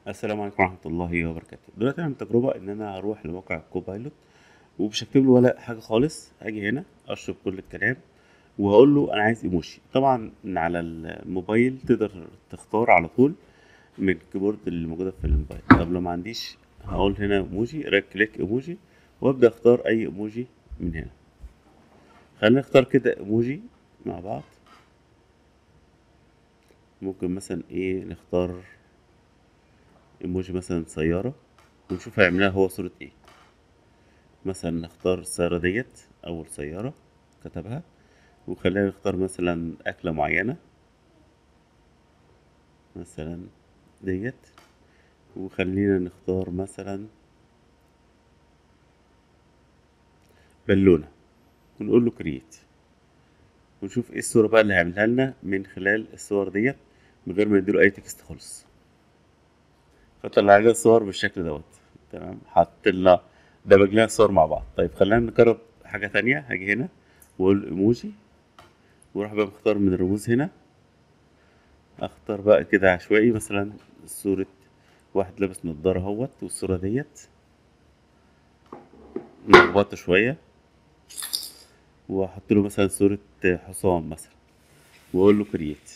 السلام عليكم ورحمة الله وبركاته دلوقتي هعمل تجربة ان انا هروح لموقع الكوبايلوت ومش هكتب له ولا حاجة خالص هاجي هنا اشرب كل الكلام وهقول له انا عايز ايموجي طبعا على الموبايل تقدر تختار على طول من الكيبورد اللي موجودة في الموبايل طب لو ما عنديش هقول هنا ايموجي رايت كليك ايموجي وابدا اختار اي ايموجي من هنا خلينا نختار كده ايموجي مع بعض ممكن مثلا ايه نختار ايموجي مثلا سيارة ونشوف هيعملها هو صورة ايه مثلا نختار السيارة ديت أول سيارة كتبها وخلينا نختار مثلا أكلة معينة مثلا ديت وخلينا نختار مثلا بالونة ونقول له كرييت ونشوف ايه الصورة بقى اللي هيعملها لنا من خلال الصور ديت من غير ما نديله أي تكست خالص فطلع لنا الصور بالشكل دوت تمام حط لنا دمج لنا الصور مع بعض طيب خلينا نجرب حاجة تانية هاجي هنا واقول ايموجي واروح بقى مختار من الرموز هنا اختار بقى كده عشوائي مثلا صورة واحد لابس نضارة اهوت والصورة ديت نخبطه شوية واحط له مثلا صورة حصان مثلا واقول له كرييت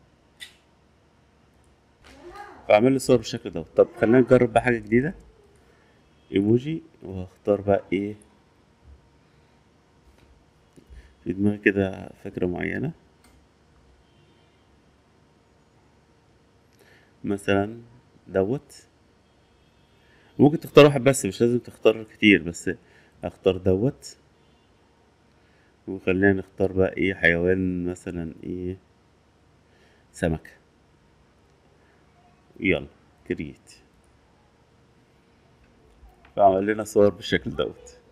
فاعمل لي صور بالشكل دوت طب خلينا نجرب بقى حاجة جديدة ايموجي واختار بقى ايه في دماغي كده فكرة معينة مثلا دوت ممكن تختار واحد بس مش لازم تختار كتير بس اختار دوت وخلينا نختار بقى ايه حيوان مثلا ايه سمكة يلا كريت فعمل لنا صور بالشكل دوت